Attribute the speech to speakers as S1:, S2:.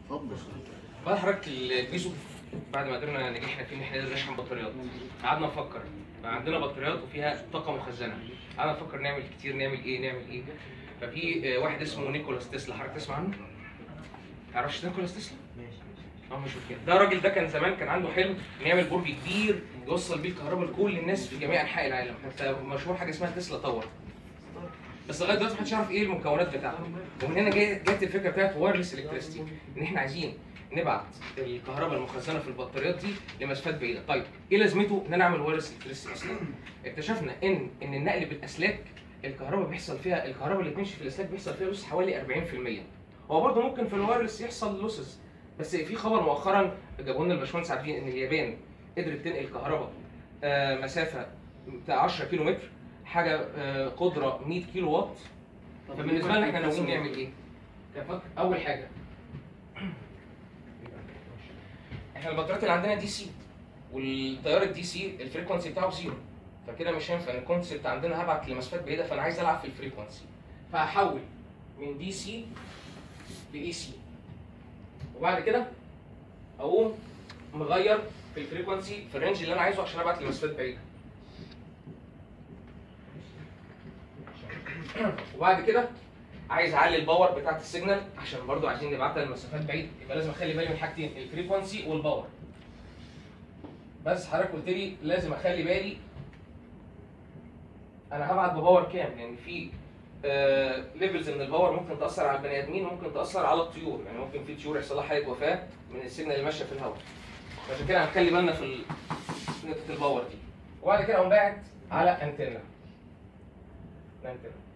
S1: اتفضل
S2: بعد حضرتك البيزو بعد ما قدرنا نجحنا فيه ان احنا نقدر نشحن بطاريات قعدنا نفكر بقى عندنا بطاريات وفيها طاقه مخزنه قعدنا نفكر نعمل كتير نعمل ايه نعمل ايه ففي آه، واحد اسمه نيكولاس تسلا حضرتك تسمع عنه؟ تعرفش نيكولاس تسلا؟ اه مش كده ده الراجل ده كان زمان كان عنده حلم انه يعمل برج كبير يوصل بيه الكهرباء لكل الناس في جميع انحاء العالم حتى مشهور حاجه اسمها تسلا تاور بس لغايه دلوقتي محدش يعرف ايه المكونات بتاعته ومن هنا جاي- جت الفكره بتاعت وايرلس الكتريستي ان احنا عايزين نبعت الكهرباء المخزنه في البطاريات دي لمسافات بعيده طيب ايه لازمته ان انا اعمل وايرلس الكتريستي اصلا اكتشفنا ان ان النقل بالاسلاك الكهرباء بيحصل فيها الكهرباء اللي بتمشي في الاسلاك بيحصل فيها لوس حوالي 40% هو برضه ممكن في الوايرلس يحصل لوسز بس في خبر مؤخرا جابوا لنا الباشمهندس عارفين ان اليابان قدرت تنقل كهرباء آه، مسافه بتاع 10 كيلو متر حاجه آه، قدره 100 كيلو واط فبالنسبه لنا احنا ناويين نعمل ايه؟ كفك اول حاجه احنا البطاريات اللي عندنا دي سي والتيار الدي سي الفريكونسي بتاعه زيرو فكده مش هينفع ان الكونسيبت عندنا هبعت لمسافات بعيده فانا عايز العب في الفريكونسي فهحول من دي سي لاي سي وبعد كده اقوم مغير في الفريكونسي في الرينج اللي انا عايزه عشان ابعت لمسافات بعيده وبعد كده عايز اعلي الباور بتاعت السيجنال عشان برضو عايزين نبعتها لمسافات بعيده يبقى لازم اخلي بالي من حاجتين الفريكونسي والباور بس حضرتك قلت لي لازم اخلي بالي انا هبعت بباور كام لان في ليفلز من الباور ممكن تاثر على البني ادمين وممكن تاثر على الطيور يعني ممكن في طيور يحصل لها حاله وفاه من السيجنال اللي ماشيه في الهواء عشان كده هنخلي بالنا في ال- نقطه الباور دي وبعد كده اقوم باعت على انتنه الانتنه